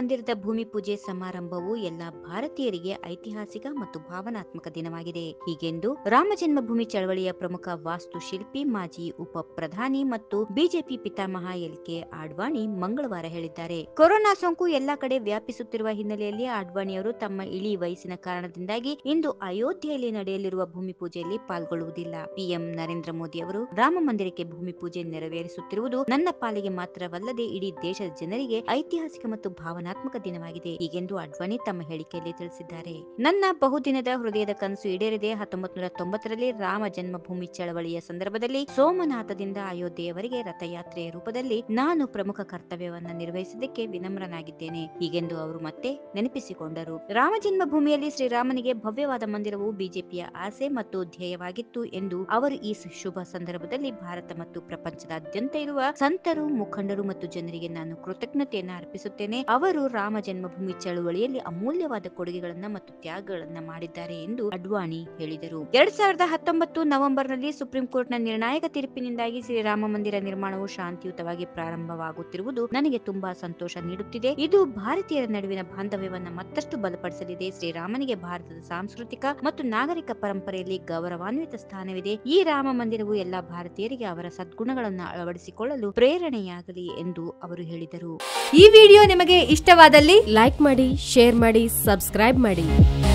ಮಂದಿರದ ಭೂಮಿ ಪೂಜೆ ಸಮಾರಂಭವು ಎಲ್ಲ ಭಾರತೀಯರಿಗೆ ಐತಿಹಾಸಿಕ ಮತ್ತು ಭಾವನಾತ್ಮಕ ದಿನವಾಗಿದೆ ಹೀಗೆಂದು ರಾಮ ಜನ್ಮಭೂಮಿ ಚಳವಳಿಯ ಪ್ರಮುಖ ವಾಸ್ತುಶಿಲ್ಪಿ ಮಾಜಿ ಉಪ ಪ್ರಧಾನಿ ಮತ್ತು ಬಿಜೆಪಿ ಪಿತಾಮಹ ಎಲ್ ಕೆ ಆಡ್ವಾಣಿ ಮಂಗಳವಾರ ಹೇಳಿದ್ದಾರೆ ಕೊರೋನಾ ಸೋಂಕು ಎಲ್ಲಾ ಕಡೆ ವ್ಯಾಪಿಸುತ್ತಿರುವ ಹಿನ್ನೆಲೆಯಲ್ಲಿ ಆಡ್ವಾಣಿಯವರು ತಮ್ಮ ಇಳಿ ವಯಸ್ಸಿನ ಕಾರಣದಿಂದಾಗಿ ಇಂದು ಅಯೋಧ್ಯೆಯಲ್ಲಿ ನಡೆಯಲಿರುವ ಭೂಮಿ ಪೂಜೆಯಲ್ಲಿ ಪಾಲ್ಗೊಳ್ಳುವುದಿಲ್ಲ ಪಿಎಂ ನರೇಂದ್ರ ಮೋದಿ ಅವರು ರಾಮ ಮಂದಿರಕ್ಕೆ ಭೂಮಿ ಪೂಜೆ ನೆರವೇರಿಸುತ್ತಿರುವುದು ನನ್ನ ಪಾಲಿಗೆ ಮಾತ್ರವಲ್ಲದೆ ಇಡೀ ದೇಶದ ಜನರಿಗೆ ಐತಿಹಾಸಿಕ ಮತ್ತು ಭಾವನಾತ್ಮಕ ದಿನವಾಗಿದೆ ಹೀಗೆಂದು ಅಡ್ವಾಣಿ ತಮ್ಮ ಹೇಳಿಕೆಯಲ್ಲಿ ತಿಳಿಸಿದ್ದಾರೆ ನನ್ನ ಬಹುದಿನದ ಹೃದಯದ ಕನಸು ಈಡೇರಿದೆ ಹತ್ತೊಂಬತ್ತು ನೂರ ತೊಂಬತ್ತರಲ್ಲಿ ರಾಮ ಜನ್ಮಭೂಮಿ ಚಳವಳಿಯ ಸಂದರ್ಭದಲ್ಲಿ ಸೋಮನಾಥದಿಂದ ಅಯೋಧ್ಯೆಯವರೆಗೆ ರಥಯಾತ್ರೆಯ ರೂಪದಲ್ಲಿ ನಾನು ಪ್ರಮುಖ ಕರ್ತವ್ಯವನ್ನ ನಿರ್ವಹಿಸಿದ್ದಕ್ಕೆ ವಿನಮ್ರನಾಗಿದ್ದೇನೆ ಹೀಗೆಂದು ಅವರು ಮತ್ತೆ ನೆನಪಿಸಿಕೊಂಡರು ರಾಮ ಜನ್ಮಭೂಮಿಯಲ್ಲಿ ಶ್ರೀರಾಮನಿಗೆ ಭವ್ಯವಾದ ಮಂದಿರವು ಬಿಜೆಪಿಯ ಆಸೆ ಮತ್ತು ಧ್ಯೇಯವಾಗಿತ್ತು ಎಂದು ಅವರು ಈ ಶುಭ ಸಂದರ್ಭದಲ್ಲಿ ಭಾರತ ಮತ್ತು ಪ್ರಪಂಚದಾದ್ಯಂತ ಇರುವ ಸಂತರು ಮುಖಂಡರು ಮತ್ತು ಜನರಿಗೆ ನಾನು ಕೃತಜ್ಞತೆಯನ್ನ ಅರ್ಪಿಸುತ್ತೇನೆ ಅವರು ರಾಮ ಜನ್ಮಭೂಮಿ ಚಳುವಳಿಯಲ್ಲಿ ಅಮೂಲ್ಯವಾದ ಕೊಡುಗೆಗಳನ್ನ ಮತ್ತು ತ್ಯಾಗಗಳನ್ನ ಮಾಡಿದ್ದಾರೆ ಎಂದು ಅಡ್ವಾಣಿ ಹೇಳಿದರು ಎರಡ್ ಸಾವಿರದ ಹತ್ತೊಂಬತ್ತು ನವೆಂಬರ್ನಲ್ಲಿ ಸುಪ್ರೀಂ ಕೋರ್ಟ್ನ ನಿರ್ಣಾಯಕ ತೀರ್ಪಿನಿಂದಾಗಿ ಶ್ರೀರಾಮ ಮಂದಿರ ನಿರ್ಮಾಣವು ಶಾಂತಿಯುತವಾಗಿ ಪ್ರಾರಂಭವಾಗುತ್ತಿರುವುದು ನನಗೆ ತುಂಬಾ ಸಂತೋಷ ನೀಡುತ್ತಿದೆ ಇದು ಭಾರತೀಯರ ನಡುವಿನ ಬಾಂಧವ್ಯವನ್ನ ಮತ್ತಷ್ಟು ಬಲಪಡಿಸಲಿದೆ ಶ್ರೀರಾಮನಿಗೆ ಭಾರತದ ಸಾಂಸ್ಕೃತಿಕ ಮತ್ತು ನಾಗರಿಕ ಪರಂಪರೆಯಲ್ಲಿ ಗೌರವಾನ್ವಿತ ಸ್ಥಾನವಿದೆ ಈ ರಾಮ ಮಂದಿರವು ಎಲ್ಲಾ ಭಾರತೀಯರಿಗೆ ಅವರ ಸದ್ಗುಣಗಳನ್ನು ಅಳವಡಿಸಿಕೊಳ್ಳಲು ಪ್ರೇರಣೆಯಾಗಲಿ ಎಂದು ಅವರು ಹೇಳಿದರು ಈ ವಿಡಿಯೋ ನಿಮಗೆ ಇಷ್ಟವಾದಲ್ಲಿ ಲೈಕ್ ಮಾಡಿ ಶೇರ್ ಮಾಡಿ ಸಬ್ಸ್ಕ್ರೈಬ್ ಮಾಡಿ